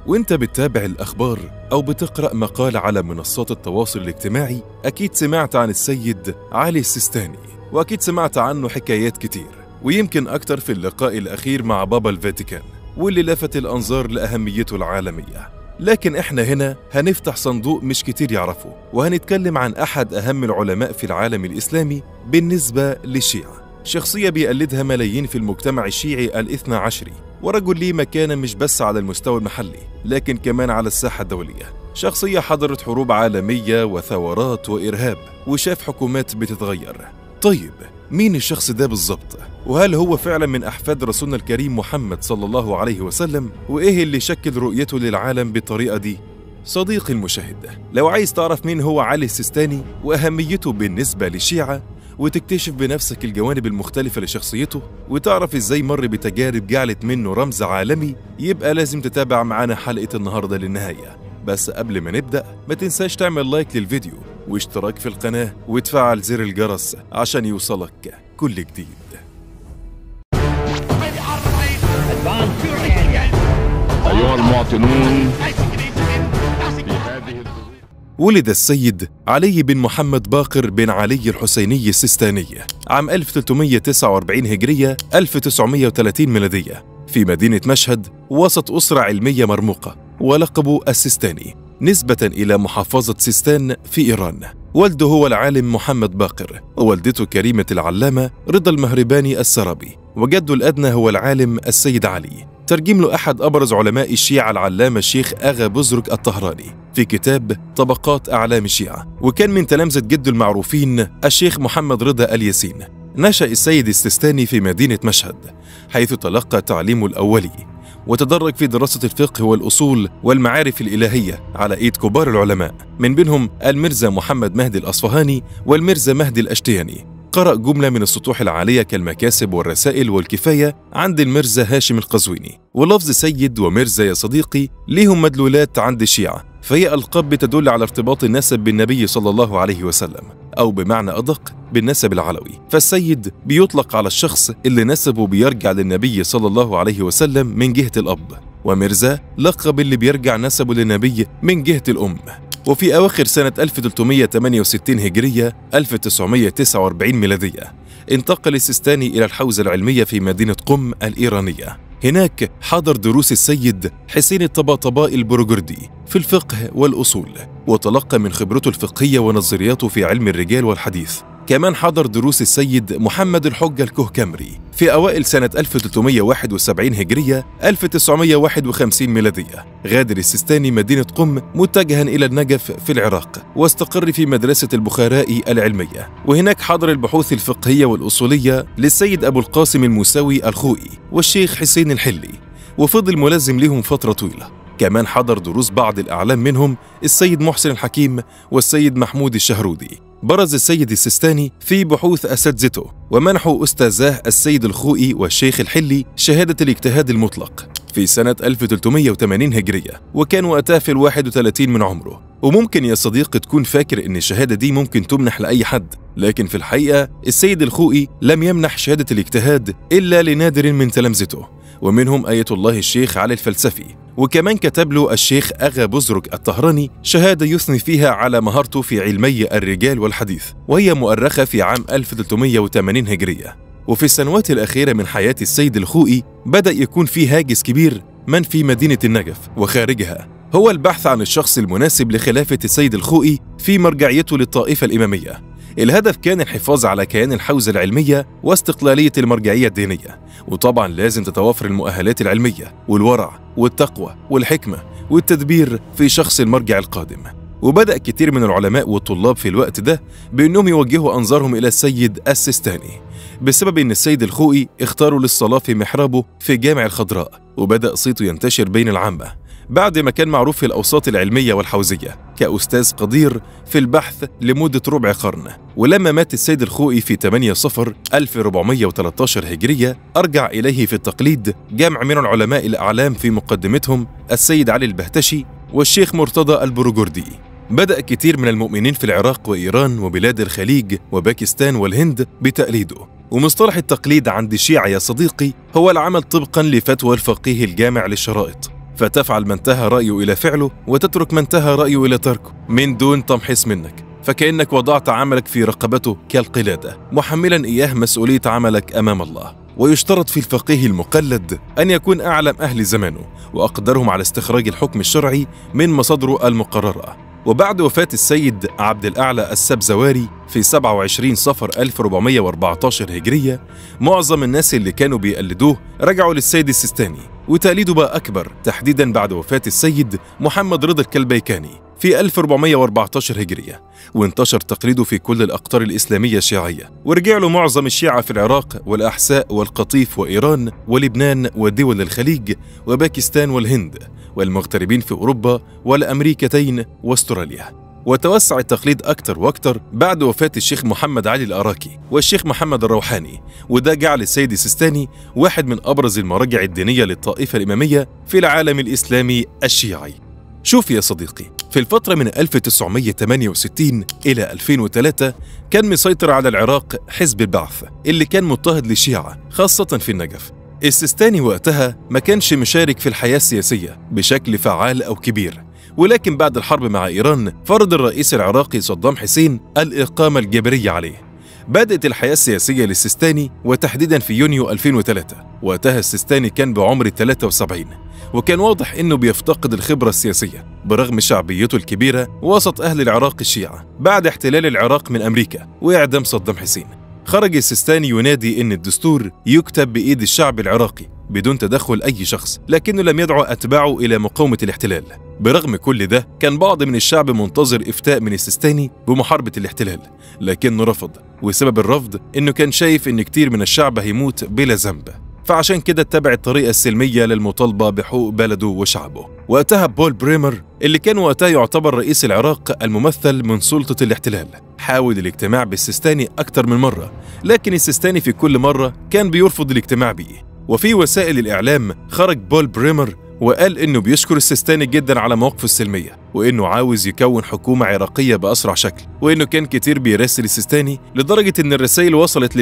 وانت بتتابع الأخبار أو بتقرأ مقال على منصات التواصل الاجتماعي أكيد سمعت عن السيد علي السيستاني وأكيد سمعت عنه حكايات كتير ويمكن أكتر في اللقاء الأخير مع بابا الفاتيكان واللي لفت الأنظار لأهميته العالمية لكن احنا هنا هنفتح صندوق مش كتير يعرفه وهنتكلم عن أحد أهم العلماء في العالم الإسلامي بالنسبة للشيعة شخصية بيقلدها ملايين في المجتمع الشيعي الاثنى عشري ورجل ليه مكانة مش بس على المستوى المحلي لكن كمان على الساحة الدولية شخصية حضرت حروب عالمية وثورات وإرهاب وشاف حكومات بتتغير طيب مين الشخص ده بالظبط؟ وهل هو فعلا من أحفاد رسولنا الكريم محمد صلى الله عليه وسلم؟ وإيه اللي شكل رؤيته للعالم بالطريقة دي؟ صديقي المشاهد لو عايز تعرف مين هو علي السيستاني وأهميته بالنسبة للشيعة وتكتشف بنفسك الجوانب المختلفة لشخصيته وتعرف ازاي مر بتجارب جعلت منه رمز عالمي يبقى لازم تتابع معانا حلقة النهاردة للنهاية بس قبل ما نبدأ ما تنساش تعمل لايك للفيديو واشتراك في القناة وتفعل زر الجرس عشان يوصلك كل جديد أيها المواطنون في هذه الظروف ولد السيد علي بن محمد باقر بن علي الحسيني السيستاني عام 1349 هجرية 1930 ميلادية في مدينة مشهد وسط أسرة علمية مرموقة ولقبه السيستاني نسبة إلى محافظة سيستان في إيران والده هو العالم محمد باقر ووالدته كريمة العلامة رضا المهرباني السرابي وجده الأدنى هو العالم السيد علي ترجم له أحد أبرز علماء الشيعة العلامة الشيخ أغا بزرك الطهراني في كتاب طبقات أعلام الشيعة وكان من تلامذة جده المعروفين الشيخ محمد رضا الياسين نشأ السيد السيستاني في مدينة مشهد حيث تلقى تعليمه الأولي وتدرج في دراسة الفقه والأصول والمعارف الإلهية على إيد كبار العلماء من بينهم المرزا محمد مهدي الأصفهاني والمرزا مهدي الأشتياني قرأ جملة من السطوح العالية كالمكاسب والرسائل والكفاية عند المرزا هاشم القزويني ولفظ سيد ومرزا يا صديقي ليهم مدلولات عند الشيعة فهي ألقاب بتدل على ارتباط النسب بالنبي صلى الله عليه وسلم أو بمعنى أدق بالنسب العلوي فالسيد بيطلق على الشخص اللي نسبه بيرجع للنبي صلى الله عليه وسلم من جهة الأب ومرزا لقب اللي بيرجع نسبه للنبي من جهة الأم وفي أواخر سنة 1368 هجرية 1949 ميلادية انتقل السيستاني إلى الحوزة العلمية في مدينة قم الإيرانية هناك حضر دروس السيد حسين الطباطبائي البروجردي في الفقه والأصول وتلقى من خبرته الفقهية ونظرياته في علم الرجال والحديث كمان حضر دروس السيد محمد الحجة الكهكمري في أوائل سنة 1371 هجرية 1951 ميلادية غادر السيستاني مدينة قم متجها إلى النجف في العراق واستقر في مدرسة البخارائي العلمية وهناك حضر البحوث الفقهية والأصولية للسيد أبو القاسم الموسوي الخوئي والشيخ حسين الحلي وفضل ملازم لهم فترة طويلة كمان حضر دروس بعض الأعلام منهم السيد محسن الحكيم والسيد محمود الشهرودي برز السيد السيستاني في بحوث أساتذته ومنحوا أستاذاه السيد الخوئي والشيخ الحلي شهادة الاجتهاد المطلق في سنة 1380 هجرية وكان وقتها في الواحد وثلاثين من عمره وممكن يا صديق تكون فاكر إن الشهادة دي ممكن تمنح لأي حد لكن في الحقيقة السيد الخوئي لم يمنح شهادة الاجتهاد إلا لنادر من تلامذته ومنهم آية الله الشيخ علي الفلسفي وكمان كتب له الشيخ أغا بزرك الطهراني شهادة يثني فيها على مهارته في علمي الرجال والحديث وهي مؤرخة في عام 1380 هجرية وفي السنوات الأخيرة من حياة السيد الخوئي بدأ يكون في هاجس كبير من في مدينة النجف وخارجها هو البحث عن الشخص المناسب لخلافة السيد الخوئي في مرجعيته للطائفة الإمامية الهدف كان الحفاظ على كيان الحوزة العلمية واستقلالية المرجعية الدينية وطبعا لازم تتوافر المؤهلات العلمية والورع والتقوى والحكمة والتدبير في شخص المرجع القادم وبدأ كتير من العلماء والطلاب في الوقت ده بأنهم يوجهوا أنظارهم إلى السيد السيستاني بسبب أن السيد الخوئي اختاروا للصلاة في محرابه في جامع الخضراء وبدأ صيته ينتشر بين العامة بعد ما كان معروف في الأوساط العلمية والحوزية كأستاذ قدير في البحث لمدة ربع قرن ولما مات السيد الخوئي في 8 صفر 1413 هجرية أرجع إليه في التقليد جمع من العلماء الأعلام في مقدمتهم السيد علي البهتشي والشيخ مرتضى البروجردي بدأ كتير من المؤمنين في العراق وإيران وبلاد الخليج وباكستان والهند بتقليده ومصطلح التقليد عند الشيعة يا صديقي هو العمل طبقا لفتوى الفقيه الجامع للشرائط فتفعل ما انتهى رأيه إلى فعله وتترك ما انتهى رأيه إلى تركه من دون تمحيص منك فكأنك وضعت عملك في رقبته كالقلادة محملا إياه مسؤولية عملك أمام الله ويشترط في الفقيه المقلد أن يكون أعلم أهل زمانه وأقدرهم على استخراج الحكم الشرعي من مصادره المقررة وبعد وفاة السيد عبد الأعلى السبزواري في 27 صفر 1414 هجرية معظم الناس اللي كانوا بيقلدوه رجعوا للسيد السيستاني وتقليده بقى أكبر تحديدا بعد وفاة السيد محمد رضا الكلبيكاني في 1414 هجرية وانتشر تقليده في كل الأقطار الإسلامية الشيعية ورجع له معظم الشيعة في العراق والأحساء والقطيف وإيران ولبنان ودول الخليج وباكستان والهند والمغتربين في أوروبا والأمريكتين واستراليا وتوسع التقليد أكتر وأكتر بعد وفاة الشيخ محمد علي الأراكي والشيخ محمد الروحاني وده جعل السيد السيستاني واحد من أبرز المراجع الدينية للطائفة الإمامية في العالم الإسلامي الشيعي شوف يا صديقي في الفترة من 1968 إلى 2003 كان مسيطر على العراق حزب البعث اللي كان مضطهد للشيعة خاصة في النجف السيستاني وقتها ما كانش مشارك في الحياة السياسية بشكل فعال أو كبير ولكن بعد الحرب مع إيران فرض الرئيس العراقي صدام حسين الإقامة الجبرية عليه بدأت الحياة السياسية للسيستاني وتحديدا في يونيو 2003 وقتها السيستاني كان بعمر 73 وكان واضح انه بيفتقد الخبرة السياسية برغم شعبيته الكبيرة وسط اهل العراق الشيعة بعد احتلال العراق من امريكا واعدام صدام حسين خرج السيستاني ينادي ان الدستور يكتب بايد الشعب العراقي بدون تدخل اي شخص لكنه لم يدعو اتباعه الى مقاومة الاحتلال برغم كل ده كان بعض من الشعب منتظر افتاء من السيستاني بمحاربة الاحتلال لكنه رفض وسبب الرفض انه كان شايف ان كتير من الشعب هيموت بلا ذنب فعشان كده اتبع الطريقة السلمية للمطالبة بحقوق بلده وشعبه وقتها بول بريمر اللي كان وقتها يعتبر رئيس العراق الممثل من سلطة الاحتلال حاول الاجتماع بالسيستاني أكتر من مرة لكن السيستاني في كل مرة كان بيرفض الاجتماع بيه وفي وسائل الإعلام خرج بول بريمر وقال إنه بيشكر السيستاني جدا على مواقفه السلمية وإنه عاوز يكون حكومة عراقية بأسرع شكل وإنه كان كتير بيراسل السيستاني لدرجة إن الرسائل وصلت ل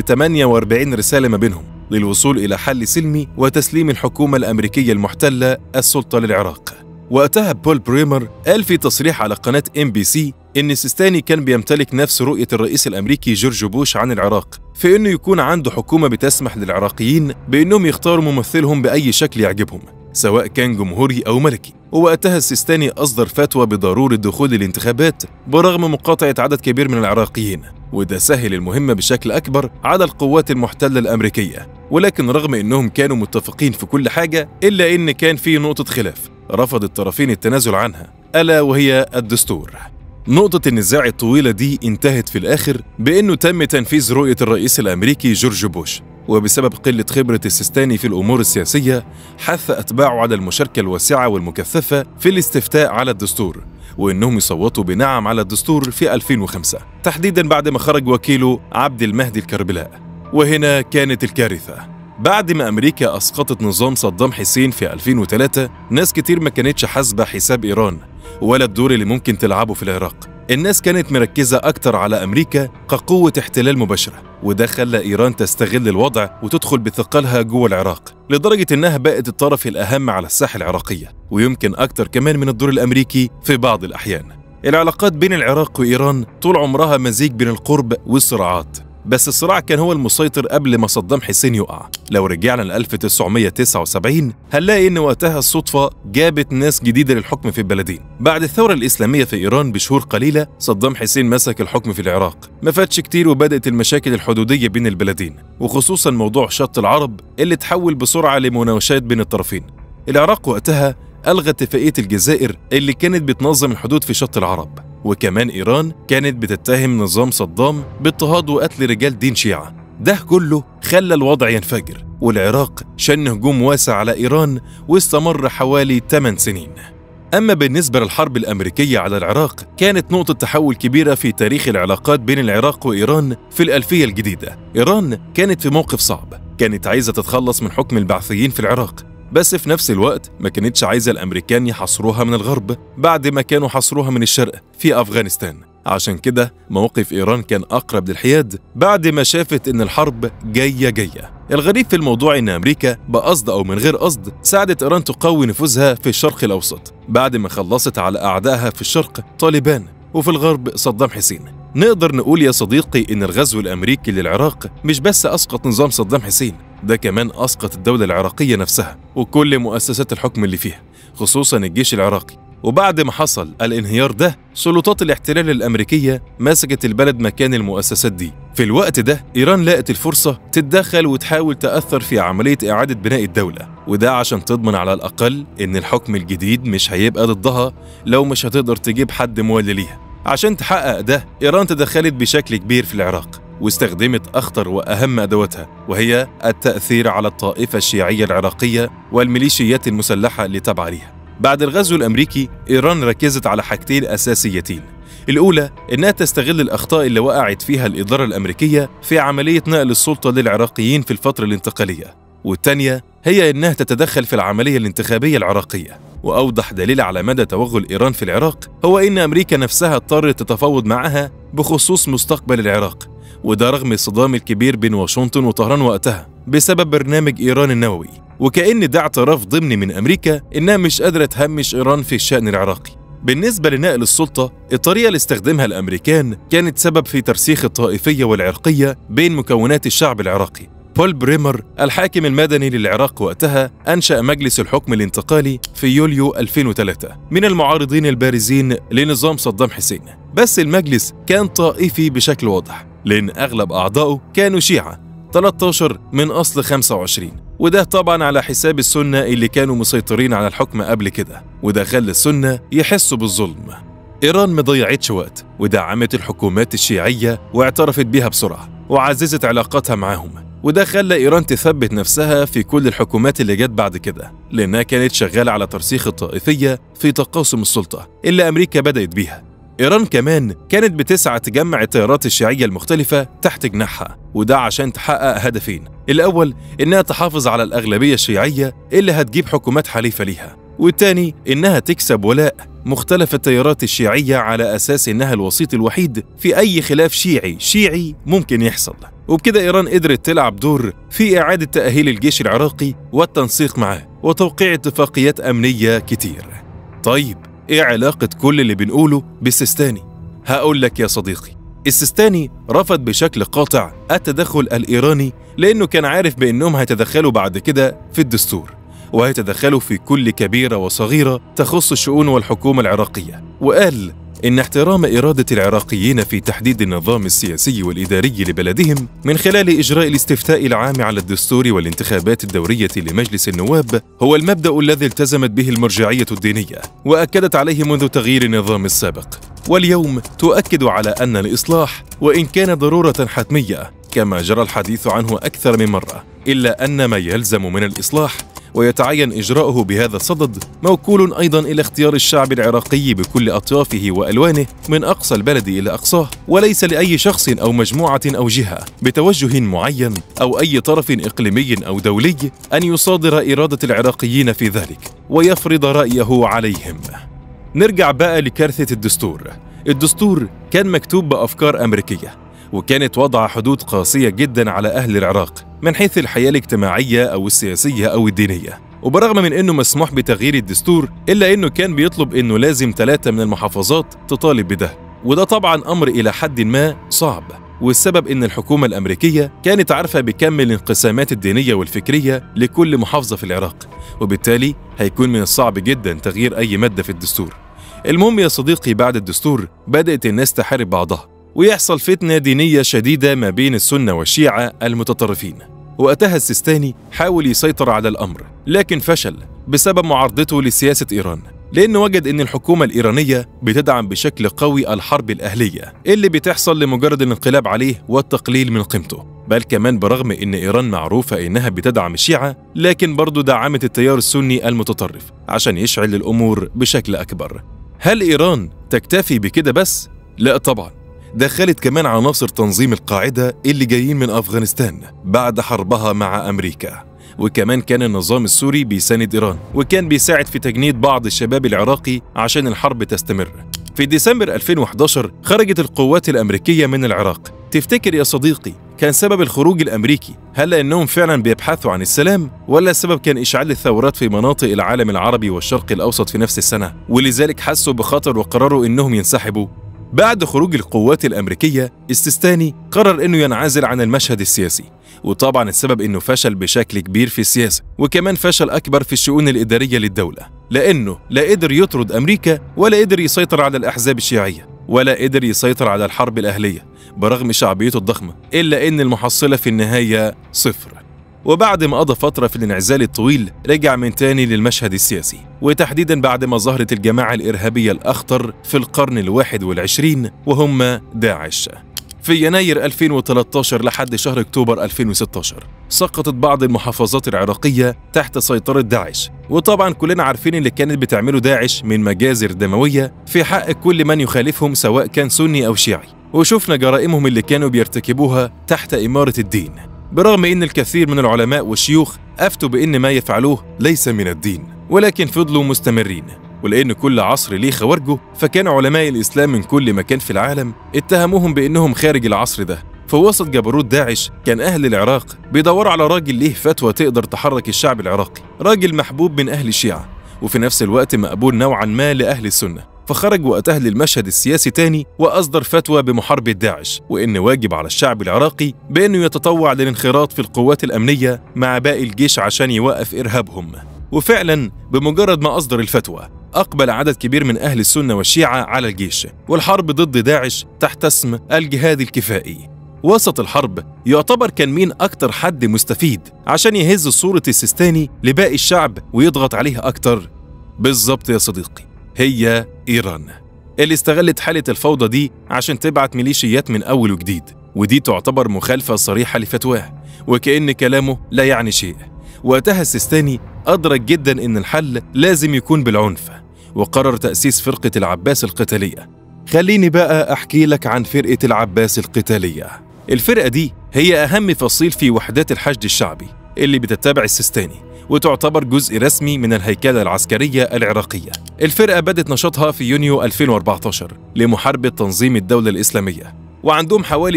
48 رسالة ما بينهم للوصول إلى حل سلمي وتسليم الحكومة الأمريكية المحتلة السلطة للعراق وقتها بول بريمر قال في تصريح على قناة ام بي سي إن السيستاني كان بيمتلك نفس رؤية الرئيس الأمريكي جورج بوش عن العراق في إنه يكون عنده حكومة بتسمح للعراقيين بإنهم يختاروا ممثلهم بأي شكل يعجبهم سواء كان جمهوري أو ملكي ووقتها السيستاني أصدر فتوى بضرورة دخول الانتخابات برغم مقاطعة عدد كبير من العراقيين وده سهل المهمة بشكل أكبر على القوات المحتلة الأمريكية ولكن رغم إنهم كانوا متفقين في كل حاجة إلا إن كان في نقطة خلاف رفض الطرفين التنازل عنها ألا وهي الدستور نقطة النزاع الطويلة دي انتهت في الآخر بأنه تم تنفيذ رؤية الرئيس الأمريكي جورج بوش وبسبب قلة خبرة السيستاني في الأمور السياسية حث أتباعه على المشاركة الواسعة والمكثفة في الاستفتاء على الدستور وإنهم يصوتوا بنعم على الدستور في 2005 تحديدا بعد ما خرج وكيله عبد المهدي الكربلاء وهنا كانت الكارثة بعد ما أمريكا أسقطت نظام صدام حسين في 2003 ناس كتير ما كانتش حاسبة حساب إيران ولا الدور اللي ممكن تلعبه في العراق الناس كانت مركزة أكتر على أمريكا كقوة احتلال مباشرة وده خلى إيران تستغل الوضع وتدخل بثقلها جوه العراق لدرجة إنها بقت الطرف الأهم على الساحة العراقية ويمكن أكتر كمان من الدور الأمريكي في بعض الأحيان العلاقات بين العراق وإيران طول عمرها مزيج بين القرب والصراعات بس الصراع كان هو المسيطر قبل ما صدام حسين يقع لو رجعنا ل 1979 هنلاقي ان وقتها الصدفة جابت ناس جديدة للحكم في البلدين بعد الثورة الإسلامية في إيران بشهور قليلة صدام حسين مسك الحكم في العراق ما فاتش كتير وبدأت المشاكل الحدودية بين البلدين وخصوصا موضوع شط العرب اللي تحول بسرعة لمناوشات بين الطرفين العراق وقتها ألغى اتفاقية الجزائر اللي كانت بتنظم الحدود في شط العرب وكمان إيران كانت بتتهم نظام صدام باضطهاد وقتل رجال دين شيعة ده كله خلى الوضع ينفجر والعراق شن هجوم واسع على إيران واستمر حوالي 8 سنين أما بالنسبة للحرب الأمريكية على العراق كانت نقطة تحول كبيرة في تاريخ العلاقات بين العراق وإيران في الألفية الجديدة إيران كانت في موقف صعب كانت عايزة تتخلص من حكم البعثيين في العراق بس في نفس الوقت ما كانتش عايزة الأمريكان يحاصروها من الغرب بعد ما كانوا حاصروها من الشرق في أفغانستان عشان كده موقف إيران كان أقرب للحياد بعد ما شافت إن الحرب جاية جاية الغريب في الموضوع إن أمريكا بقصد أو من غير قصد ساعدت إيران تقوي نفوذها في الشرق الأوسط بعد ما خلصت على أعدائها في الشرق طالبان وفي الغرب صدام حسين نقدر نقول يا صديقي إن الغزو الأمريكي للعراق مش بس أسقط نظام صدام حسين ده كمان أسقط الدولة العراقية نفسها وكل مؤسسات الحكم اللي فيها خصوصا الجيش العراقي وبعد ما حصل الانهيار ده سلطات الاحتلال الأمريكية مسكت البلد مكان المؤسسات دي في الوقت ده إيران لقت الفرصة تتدخل وتحاول تأثر في عملية إعادة بناء الدولة وده عشان تضمن على الأقل إن الحكم الجديد مش هيبقى ضدها لو مش هتقدر تجيب حد موالي ليها عشان تحقق ده إيران تدخلت بشكل كبير في العراق واستخدمت أخطر وأهم أدواتها وهي التأثير على الطائفة الشيعية العراقية والميليشيات المسلحة اللي تابعة ليها بعد الغزو الأمريكي إيران ركزت على حاجتين أساسيتين الأولى إنها تستغل الأخطاء اللي وقعت فيها الإدارة الأمريكية في عملية نقل السلطة للعراقيين في الفترة الانتقالية والتانية هي إنها تتدخل في العملية الانتخابية العراقية وأوضح دليل على مدى توغل إيران في العراق هو إن أمريكا نفسها اضطرت تتفاوض معها بخصوص مستقبل العراق وده رغم الصدام الكبير بين واشنطن وطهران وقتها بسبب برنامج إيران النووي وكأن ده اعتراف ضمني من أمريكا إنها مش قادرة تهمش إيران في الشأن العراقي بالنسبة لنقل السلطة الطريقة اللي استخدمها الأمريكان كانت سبب في ترسيخ الطائفية والعرقية بين مكونات الشعب العراقي بول بريمر الحاكم المدني للعراق وقتها أنشأ مجلس الحكم الانتقالي في يوليو 2003 من المعارضين البارزين لنظام صدام حسين بس المجلس كان طائفي بشكل واضح لأن أغلب أعضائه كانوا شيعة 13 من أصل 25 وده طبعا على حساب السنة اللي كانوا مسيطرين على الحكم قبل كده وده خلى السنة يحسوا بالظلم إيران ما ضيعتش وقت ودعمت الحكومات الشيعية واعترفت بيها بسرعة وعززت علاقاتها معاهم وده خلى إيران تثبت نفسها في كل الحكومات اللي جت بعد كده لأنها كانت شغالة على ترسيخ الطائفية في تقاسم السلطة اللي أمريكا بدأت بيها إيران كمان كانت بتسعى تجمع التيارات الشيعية المختلفة تحت جناحها وده عشان تحقق هدفين الأول إنها تحافظ على الأغلبية الشيعية اللي هتجيب حكومات حليفة ليها والتاني إنها تكسب ولاء مختلف التيارات الشيعية على أساس إنها الوسيط الوحيد في أي خلاف شيعي شيعي ممكن يحصل وبكده إيران قدرت تلعب دور في إعادة تأهيل الجيش العراقي والتنسيق معاه وتوقيع اتفاقيات أمنية كتير طيب إيه علاقة كل اللي بنقوله بالسيستاني؟ هقول لك يا صديقي السيستاني رفض بشكل قاطع التدخل الإيراني لأنه كان عارف بأنهم هيتدخلوا بعد كده في الدستور وهيتدخلوا في كل كبيرة وصغيرة تخص الشؤون والحكومة العراقية وقال إن احترام إرادة العراقيين في تحديد النظام السياسي والإداري لبلدهم من خلال إجراء الاستفتاء العام على الدستور والانتخابات الدورية لمجلس النواب هو المبدأ الذي التزمت به المرجعية الدينية وأكدت عليه منذ تغيير النظام السابق واليوم تؤكد على أن الإصلاح وإن كان ضرورة حتمية كما جرى الحديث عنه أكثر من مرة إلا أن ما يلزم من الإصلاح ويتعين إجراؤه بهذا الصدد موكول أيضا إلى اختيار الشعب العراقي بكل أطيافه وألوانه من أقصى البلد إلى أقصاه وليس لأي شخص أو مجموعة أو جهة بتوجه معين أو أي طرف إقليمي أو دولي أن يصادر إرادة العراقيين في ذلك ويفرض رأيه عليهم نرجع بقى لكارثة الدستور الدستور كان مكتوب بأفكار أمريكية وكانت وضع حدود قاسية جدا على أهل العراق من حيث الحياة الاجتماعية أو السياسية أو الدينية وبرغم من أنه مسموح بتغيير الدستور إلا أنه كان بيطلب أنه لازم ثلاثة من المحافظات تطالب بده وده طبعا أمر إلى حد ما صعب والسبب إن الحكومة الأمريكية كانت عارفة بكم الانقسامات الدينية والفكرية لكل محافظة في العراق وبالتالي هيكون من الصعب جدا تغيير أي مادة في الدستور المهم يا صديقي بعد الدستور بدأت الناس تحارب بعضها ويحصل فتنة دينية شديدة ما بين السنة والشيعة المتطرفين وقتها السيستاني حاول يسيطر على الأمر لكن فشل بسبب معارضته لسياسة إيران لأنه وجد أن الحكومة الإيرانية بتدعم بشكل قوي الحرب الأهلية اللي بتحصل لمجرد الانقلاب عليه والتقليل من قيمته بل كمان برغم أن إيران معروفة أنها بتدعم الشيعة لكن برضه دعمت التيار السني المتطرف عشان يشعل الأمور بشكل أكبر هل إيران تكتفي بكده بس؟ لا طبعا دخلت كمان عناصر تنظيم القاعدة اللي جايين من أفغانستان بعد حربها مع أمريكا وكمان كان النظام السوري بيساند إيران وكان بيساعد في تجنيد بعض الشباب العراقي عشان الحرب تستمر في ديسمبر 2011 خرجت القوات الأمريكية من العراق تفتكر يا صديقي كان سبب الخروج الأمريكي هل لأنهم فعلا بيبحثوا عن السلام ولا السبب كان إشعال الثورات في مناطق العالم العربي والشرق الأوسط في نفس السنة ولذلك حسوا بخطر وقرروا إنهم ينسحبوا بعد خروج القوات الأمريكية السيستاني قرر إنه ينعزل عن المشهد السياسي وطبعا السبب إنه فشل بشكل كبير في السياسة وكمان فشل أكبر في الشؤون الإدارية للدولة لأنه لا قدر يطرد أمريكا ولا قدر يسيطر على الأحزاب الشيعية ولا قدر يسيطر على الحرب الأهلية برغم شعبيته الضخمة إلا إن المحصلة في النهاية صفر وبعد ما قضى فترة في الانعزال الطويل رجع من تاني للمشهد السياسي وتحديدا بعد ما ظهرت الجماعة الإرهابية الأخطر في القرن الواحد والعشرين وهم داعش في يناير 2013 لحد شهر أكتوبر 2016 سقطت بعض المحافظات العراقية تحت سيطرة داعش وطبعا كلنا عارفين اللي كانت بتعمله داعش من مجازر دموية في حق كل من يخالفهم سواء كان سني أو شيعي وشفنا جرائمهم اللي كانوا بيرتكبوها تحت إمارة الدين برغم ان الكثير من العلماء والشيوخ افتوا بان ما يفعلوه ليس من الدين ولكن فضلوا مستمرين ولان كل عصر ليه خوارجه فكان علماء الاسلام من كل مكان في العالم اتهموهم بانهم خارج العصر ده في وسط جبروت داعش كان اهل العراق بيدوروا على راجل ليه فتوى تقدر تحرك الشعب العراقي راجل محبوب من اهل الشيعه وفي نفس الوقت مقبول نوعا ما لاهل السنه فخرج وقتها للمشهد السياسي تاني وأصدر فتوى بمحاربة داعش وإن واجب على الشعب العراقي بأنه يتطوع للانخراط في القوات الأمنية مع باقي الجيش عشان يوقف إرهابهم وفعلا بمجرد ما أصدر الفتوى أقبل عدد كبير من أهل السنة والشيعة على الجيش والحرب ضد داعش تحت اسم الجهاد الكفائي وسط الحرب يعتبر كان مين أكتر حد مستفيد عشان يهز صورة السيستاني لباقي الشعب ويضغط عليها أكتر بالظبط يا صديقي هي إيران اللي استغلت حالة الفوضى دي عشان تبعت ميليشيات من أول وجديد ودي تعتبر مخالفة صريحة لفتواه وكأن كلامه لا يعني شيء وقتها السيستاني أدرك جدا إن الحل لازم يكون بالعنف وقرر تأسيس فرقة العباس القتالية خليني بقى أحكي لك عن فرقة العباس القتالية الفرقة دي هي أهم فصيل في وحدات الحشد الشعبي اللي بتتبع السيستاني وتعتبر جزء رسمي من الهيكلة العسكرية العراقية الفرقة بدت نشاطها في يونيو 2014 لمحاربة تنظيم الدولة الإسلامية وعندهم حوالي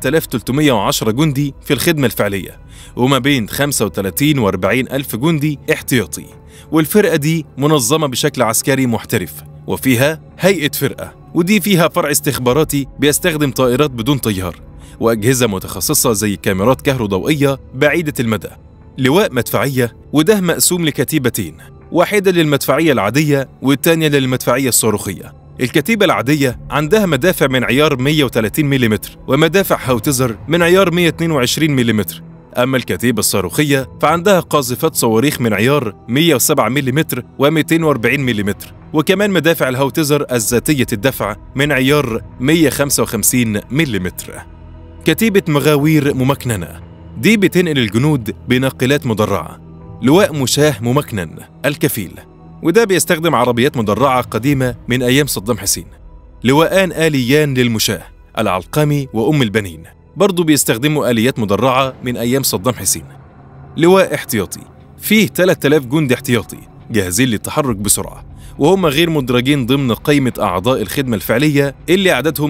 7310 جندي في الخدمة الفعلية وما بين 35 و 40 ألف جندي احتياطي والفرقة دي منظمة بشكل عسكري محترف وفيها هيئة فرقة ودي فيها فرع استخباراتي بيستخدم طائرات بدون طيار وأجهزة متخصصة زي كاميرات كهروضوئية بعيدة المدى لواء مدفعية وده مقسوم لكتيبتين واحدة للمدفعية العادية والتانية للمدفعية الصاروخية الكتيبة العادية عندها مدافع من عيار 130 ملم ومدافع هاوتزر من عيار 122 ملم أما الكتيبة الصاروخية فعندها قاذفات صواريخ من عيار 107 ملم و240 ملم وكمان مدافع الهاوتزر الذاتية الدفع من عيار 155 ملم كتيبة مغاوير ممكننة دي بتنقل الجنود بناقلات مدرعة لواء مشاه ممكنن الكفيل وده بيستخدم عربيات مدرعة قديمة من أيام صدام حسين لواءان آليان للمشاه العلقمي وأم البنين برضه بيستخدموا آليات مدرعة من أيام صدام حسين لواء احتياطي فيه 3000 جندي احتياطي جاهزين للتحرك بسرعة وهم غير مدرجين ضمن قائمة أعضاء الخدمة الفعلية اللي عددهم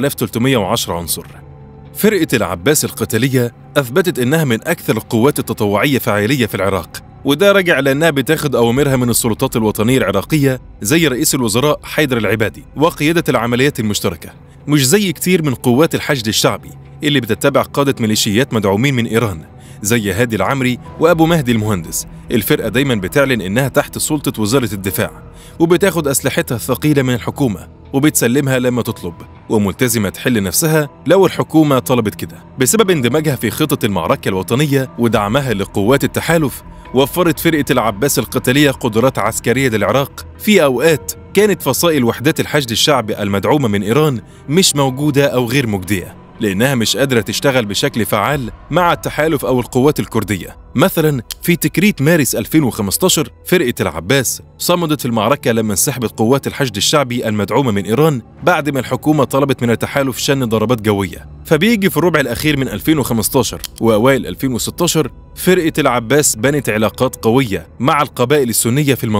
7310 عنصر فرقة العباس القتالية أثبتت إنها من أكثر القوات التطوعية فعالية في العراق وده رجع لأنها بتاخد أوامرها من السلطات الوطنية العراقية زي رئيس الوزراء حيدر العبادي وقيادة العمليات المشتركة مش زي كتير من قوات الحشد الشعبي اللي بتتبع قادة ميليشيات مدعومين من إيران زي هادي العمري وأبو مهدي المهندس الفرقة دايما بتعلن إنها تحت سلطة وزارة الدفاع وبتاخد أسلحتها الثقيلة من الحكومة وبتسلمها لما تطلب وملتزمة تحل نفسها لو الحكومة طلبت كده بسبب اندماجها في خطط المعركة الوطنية ودعمها لقوات التحالف وفرت فرقة العباس القتالية قدرات عسكرية للعراق في أوقات كانت فصائل وحدات الحشد الشعبي المدعومة من إيران مش موجودة أو غير مجدية لأنها مش قادرة تشتغل بشكل فعال مع التحالف أو القوات الكردية مثلا في تكريت مارس 2015 فرقة العباس صمدت في المعركة لما انسحبت قوات الحشد الشعبي المدعومة من إيران بعد ما الحكومة طلبت من التحالف شن ضربات جوية فبيجي في الربع الأخير من 2015 وأوائل 2016 فرقة العباس بنت علاقات قوية مع القبائل السنية في المنطقة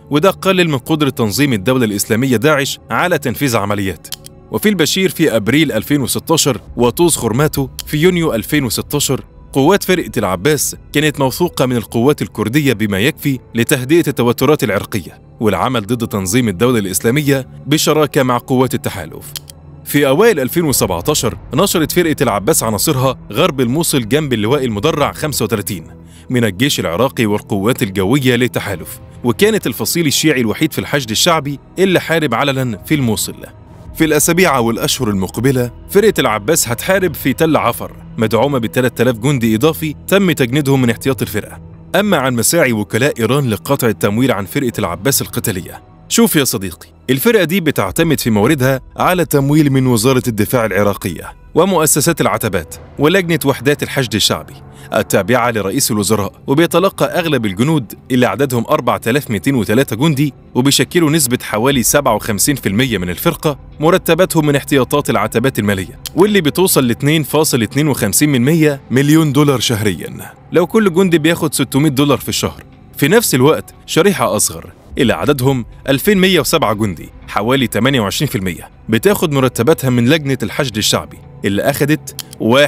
وده قلل من قدرة تنظيم الدولة الإسلامية داعش على تنفيذ عمليات وفي البشير في أبريل 2016 وطوز خرماتو في يونيو 2016 قوات فرقة العباس كانت موثوقة من القوات الكردية بما يكفي لتهدئة التوترات العرقية والعمل ضد تنظيم الدولة الإسلامية بشراكة مع قوات التحالف في أوائل 2017 نشرت فرقة العباس عناصرها غرب الموصل جنب اللواء المدرع 35 من الجيش العراقي والقوات الجوية للتحالف وكانت الفصيل الشيعي الوحيد في الحشد الشعبي اللي حارب علنا في الموصل في الأسابيع والأشهر المقبلة فرقة العباس هتحارب في تل عفر مدعومة ب 3000 جندي إضافي تم تجنيدهم من احتياط الفرقة أما عن مساعي وكلاء إيران لقطع التمويل عن فرقة العباس القتالية شوف يا صديقي الفرقة دي بتعتمد في موردها على تمويل من وزارة الدفاع العراقية ومؤسسات العتبات ولجنة وحدات الحشد الشعبي التابعة لرئيس الوزراء وبيتلقى أغلب الجنود اللي عددهم 4203 جندي وبيشكلوا نسبة حوالي 57% من الفرقة مرتباتهم من احتياطات العتبات المالية واللي بتوصل ل 2.52 من 100 مليون دولار شهريا لو كل جندي بياخد 600 دولار في الشهر في نفس الوقت شريحة أصغر اللي عددهم 2107 جندي حوالي 28% بتاخد مرتباتها من لجنة الحشد الشعبي اللي أخدت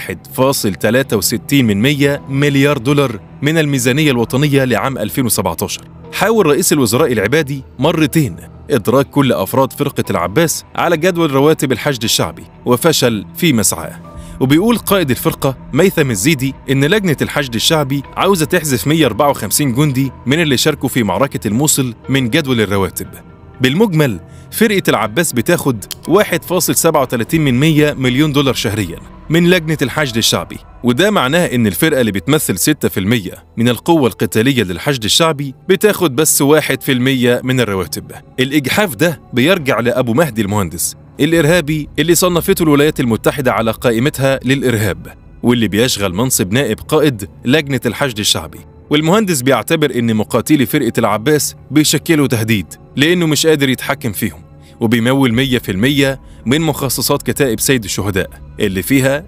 1.63 من 100 مليار دولار من الميزانية الوطنية لعام 2017 حاول رئيس الوزراء العبادي مرتين إدراك كل أفراد فرقة العباس على جدول رواتب الحشد الشعبي وفشل في مسعاه وبيقول قائد الفرقة ميثم الزيدي إن لجنة الحشد الشعبي عاوزة تحذف 154 جندي من اللي شاركوا في معركة الموصل من جدول الرواتب بالمجمل فرقة العباس بتاخد 1.37 من 100 مليون دولار شهريا من لجنة الحشد الشعبي وده معناه إن الفرقة اللي بتمثل 6% من القوة القتالية للحشد الشعبي بتاخد بس 1% من الرواتب الإجحاف ده بيرجع لأبو مهدي المهندس الإرهابي اللي صنفته الولايات المتحدة على قائمتها للإرهاب واللي بيشغل منصب نائب قائد لجنة الحشد الشعبي والمهندس بيعتبر إن مقاتلي فرقة العباس بيشكلوا تهديد لأنه مش قادر يتحكم فيهم وبيمول 100% من مخصصات كتائب سيد الشهداء اللي فيها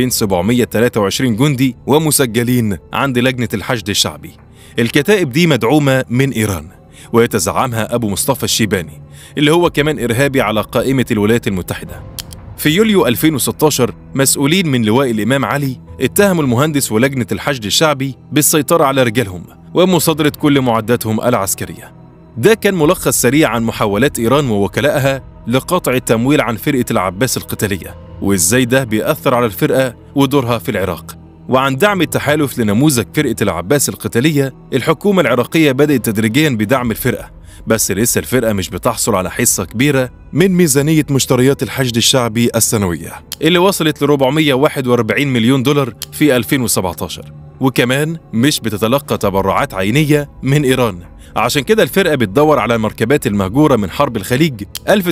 2723 جندي ومسجلين عند لجنة الحشد الشعبي الكتائب دي مدعومة من إيران ويتزعمها أبو مصطفى الشيباني اللي هو كمان إرهابي على قائمة الولايات المتحدة في يوليو 2016 مسؤولين من لواء الإمام علي اتهموا المهندس ولجنة الحشد الشعبي بالسيطرة على رجالهم ومصادرة كل معداتهم العسكرية ده كان ملخص سريع عن محاولات إيران ووكلائها لقطع التمويل عن فرقة العباس القتالية وإزاي ده بيأثر على الفرقة ودورها في العراق وعن دعم التحالف لنموذج فرقة العباس القتالية الحكومة العراقية بدأت تدريجيا بدعم الفرقة بس لسه الفرقة مش بتحصل على حصة كبيرة من ميزانية مشتريات الحشد الشعبي السنوية اللي وصلت ل 441 مليون دولار في 2017 وكمان مش بتتلقى تبرعات عينية من إيران عشان كده الفرقة بتدور على المركبات المهجورة من حرب الخليج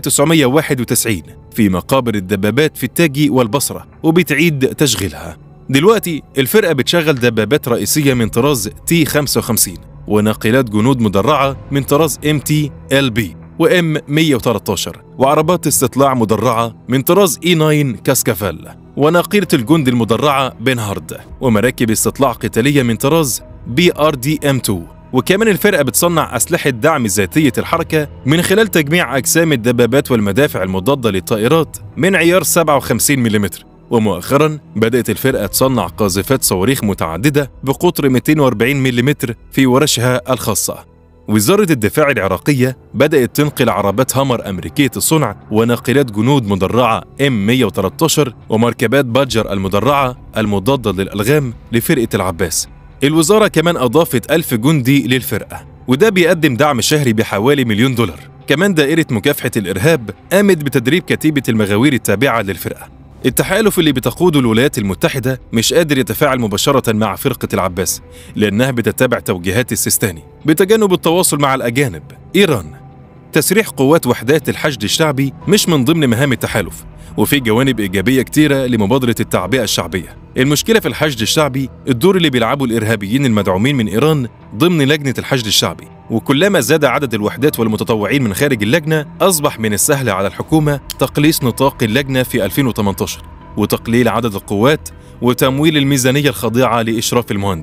1991 في مقابر الدبابات في التاجي والبصرة وبتعيد تشغيلها دلوقتي الفرقة بتشغل دبابات رئيسية من طراز تي 55 وناقلات جنود مدرعة من طراز ام تي ال بي وام 113 وعربات استطلاع مدرعة من طراز اي 9 كاسكافيل وناقلة الجند المدرعة بنهارد ومراكب استطلاع قتالية من طراز بي ار دي ام 2 وكمان الفرقة بتصنع أسلحة دعم ذاتية الحركة من خلال تجميع أجسام الدبابات والمدافع المضادة للطائرات من عيار 57 ملم ومؤخرا بدأت الفرقة تصنع قاذفات صواريخ متعددة بقطر 240 ملم في ورشها الخاصة وزارة الدفاع العراقية بدأت تنقل عربات هامر أمريكية الصنع وناقلات جنود مدرعة M113 ومركبات بادجر المدرعة المضادة للألغام لفرقة العباس الوزارة كمان أضافت ألف جندي للفرقة وده بيقدم دعم شهري بحوالي مليون دولار كمان دائرة مكافحة الإرهاب قامت بتدريب كتيبة المغاوير التابعة للفرقة التحالف اللي بتقوده الولايات المتحدة مش قادر يتفاعل مباشرة مع فرقة العباس لأنها بتتبع توجيهات السيستاني بتجنب التواصل مع الأجانب إيران تسريح قوات وحدات الحشد الشعبي مش من ضمن مهام التحالف وفي جوانب إيجابية كتيرة لمبادرة التعبئة الشعبية المشكلة في الحشد الشعبي الدور اللي بيلعبه الإرهابيين المدعومين من إيران ضمن لجنة الحشد الشعبي وكلما زاد عدد الوحدات والمتطوعين من خارج اللجنة أصبح من السهل على الحكومة تقليص نطاق اللجنة في 2018 وتقليل عدد القوات وتمويل الميزانية الخاضعة لإشراف المهندس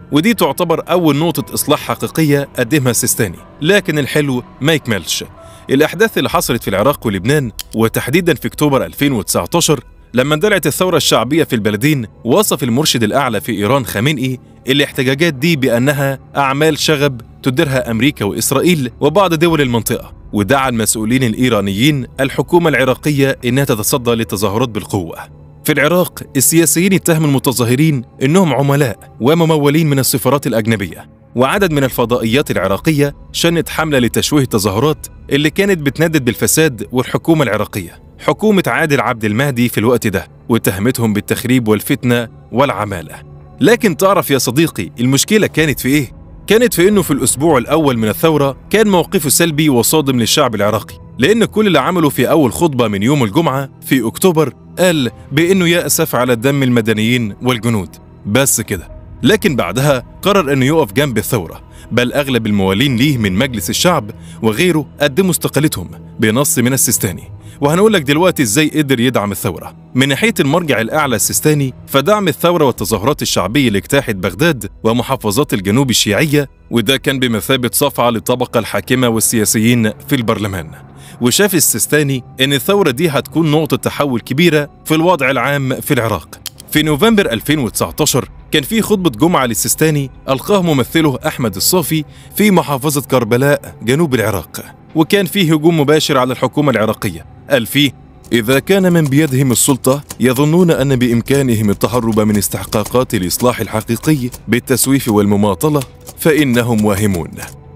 ودي تعتبر أول نقطة إصلاح حقيقية قدمها السيستاني لكن الحلو ما يكملش الأحداث اللي حصلت في العراق ولبنان وتحديدا في أكتوبر 2019 لما اندلعت الثورة الشعبية في البلدين وصف المرشد الأعلى في إيران خامنئي الاحتجاجات دي بأنها أعمال شغب تديرها أمريكا وإسرائيل وبعض دول المنطقة ودعا المسؤولين الإيرانيين الحكومة العراقية إنها تتصدى للتظاهرات بالقوة في العراق السياسيين اتهموا المتظاهرين إنهم عملاء وممولين من السفارات الأجنبية وعدد من الفضائيات العراقية شنت حملة لتشويه التظاهرات اللي كانت بتندد بالفساد والحكومة العراقية حكومة عادل عبد المهدي في الوقت ده واتهمتهم بالتخريب والفتنة والعمالة لكن تعرف يا صديقي المشكلة كانت في إيه؟ كانت في إنه في الأسبوع الأول من الثورة كان موقفه سلبي وصادم للشعب العراقي لأن كل اللي عمله في أول خطبة من يوم الجمعة في أكتوبر قال بإنه يأسف على دم المدنيين والجنود بس كده لكن بعدها قرر انه يقف جنب الثوره بل اغلب الموالين ليه من مجلس الشعب وغيره قدموا استقالتهم بنص من السيستاني وهنقول لك دلوقتي ازاي قدر يدعم الثوره من ناحيه المرجع الاعلى السيستاني فدعم الثوره والتظاهرات الشعبيه اللي اجتاحت بغداد ومحافظات الجنوب الشيعيه وده كان بمثابه صفعه للطبقه الحاكمه والسياسيين في البرلمان وشاف السيستاني ان الثوره دي هتكون نقطه تحول كبيره في الوضع العام في العراق في نوفمبر 2019 كان في خطبة جمعة للسيستاني ألقاه ممثله أحمد الصافي في محافظة كربلاء جنوب العراق وكان فيه هجوم مباشر على الحكومة العراقية قال فيه إذا كان من بيدهم السلطة يظنون أن بإمكانهم التهرب من استحقاقات الإصلاح الحقيقي بالتسويف والمماطلة فإنهم واهمون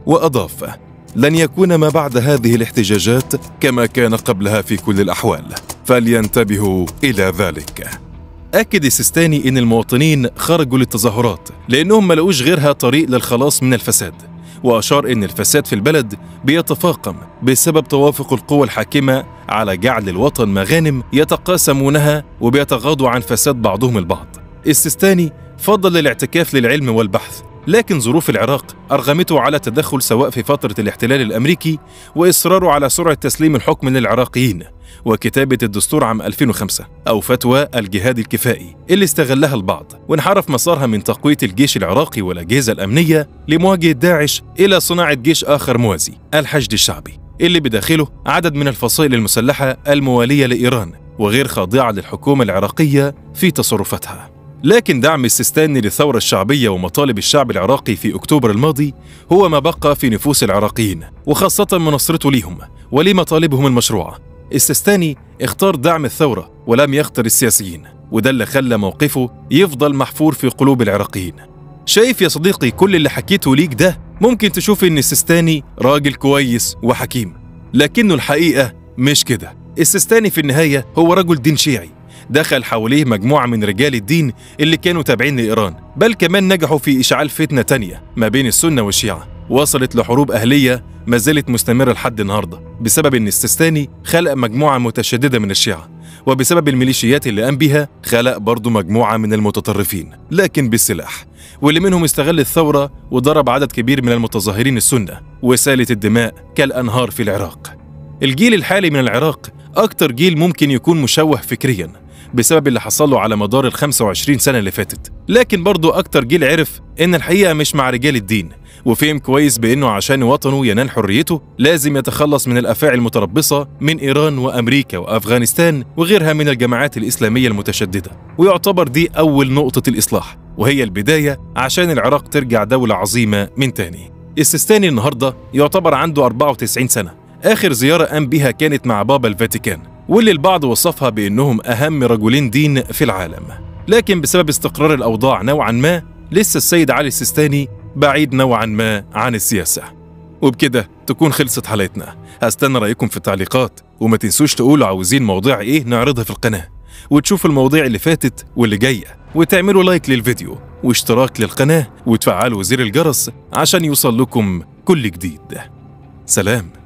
وأضاف لن يكون ما بعد هذه الاحتجاجات كما كان قبلها في كل الأحوال فلينتبهوا إلى ذلك أكد السيستاني إن المواطنين خرجوا للتظاهرات لأنهم ما لقوش غيرها طريق للخلاص من الفساد وأشار إن الفساد في البلد بيتفاقم بسبب توافق القوى الحاكمة على جعل الوطن مغانم يتقاسمونها وبيتغاضوا عن فساد بعضهم البعض السيستاني فضل الاعتكاف للعلم والبحث لكن ظروف العراق أرغمته على التدخل سواء في فترة الاحتلال الأمريكي وإصراره على سرعة تسليم الحكم للعراقيين وكتابة الدستور عام 2005 أو فتوى الجهاد الكفائي اللي استغلها البعض وانحرف مسارها من تقوية الجيش العراقي والأجهزة الأمنية لمواجهة داعش إلى صناعة جيش آخر موازي الحشد الشعبي اللي بداخله عدد من الفصائل المسلحة الموالية لإيران وغير خاضعة للحكومة العراقية في تصرفاتها لكن دعم السيستاني للثورة الشعبية ومطالب الشعب العراقي في أكتوبر الماضي هو ما بقى في نفوس العراقيين وخاصة مناصرته ليهم ولمطالبهم المشروعة السيستاني اختار دعم الثورة ولم يختر السياسيين وده اللي خلى موقفه يفضل محفور في قلوب العراقيين شايف يا صديقي كل اللي حكيته ليك ده ممكن تشوف ان السيستاني راجل كويس وحكيم لكنه الحقيقة مش كده السيستاني في النهاية هو رجل دين شيعي دخل حواليه مجموعة من رجال الدين اللي كانوا تابعين لإيران بل كمان نجحوا في إشعال فتنة تانية ما بين السنة والشيعة وصلت لحروب أهلية ما زالت مستمرة لحد النهاردة بسبب أن السيستاني خلق مجموعة متشددة من الشيعة وبسبب الميليشيات اللي قام بيها خلق برضه مجموعة من المتطرفين لكن بالسلاح واللي منهم استغل الثورة وضرب عدد كبير من المتظاهرين السنة وسالت الدماء كالأنهار في العراق الجيل الحالي من العراق أكتر جيل ممكن يكون مشوه فكرياً بسبب اللي حصل له على مدار ال 25 سنة اللي فاتت لكن برضه أكتر جيل عرف إن الحقيقة مش مع رجال الدين وفهم كويس بأنه عشان وطنه ينال حريته لازم يتخلص من الأفاعي المتربصة من إيران وأمريكا وأفغانستان وغيرها من الجماعات الإسلامية المتشددة ويعتبر دي أول نقطة الإصلاح وهي البداية عشان العراق ترجع دولة عظيمة من تاني السيستاني النهاردة يعتبر عنده 94 سنة آخر زيارة قام بيها كانت مع بابا الفاتيكان واللي البعض وصفها بأنهم أهم رجلين دين في العالم لكن بسبب استقرار الأوضاع نوعا ما لسه السيد علي السيستاني بعيد نوعا ما عن السياسة وبكده تكون خلصت حلقتنا هستنى رأيكم في التعليقات وما تنسوش تقولوا عاوزين مواضيع ايه نعرضها في القناة وتشوفوا المواضيع اللي فاتت واللي جاية وتعملوا لايك للفيديو واشتراك للقناة وتفعلوا زر الجرس عشان يوصل لكم كل جديد سلام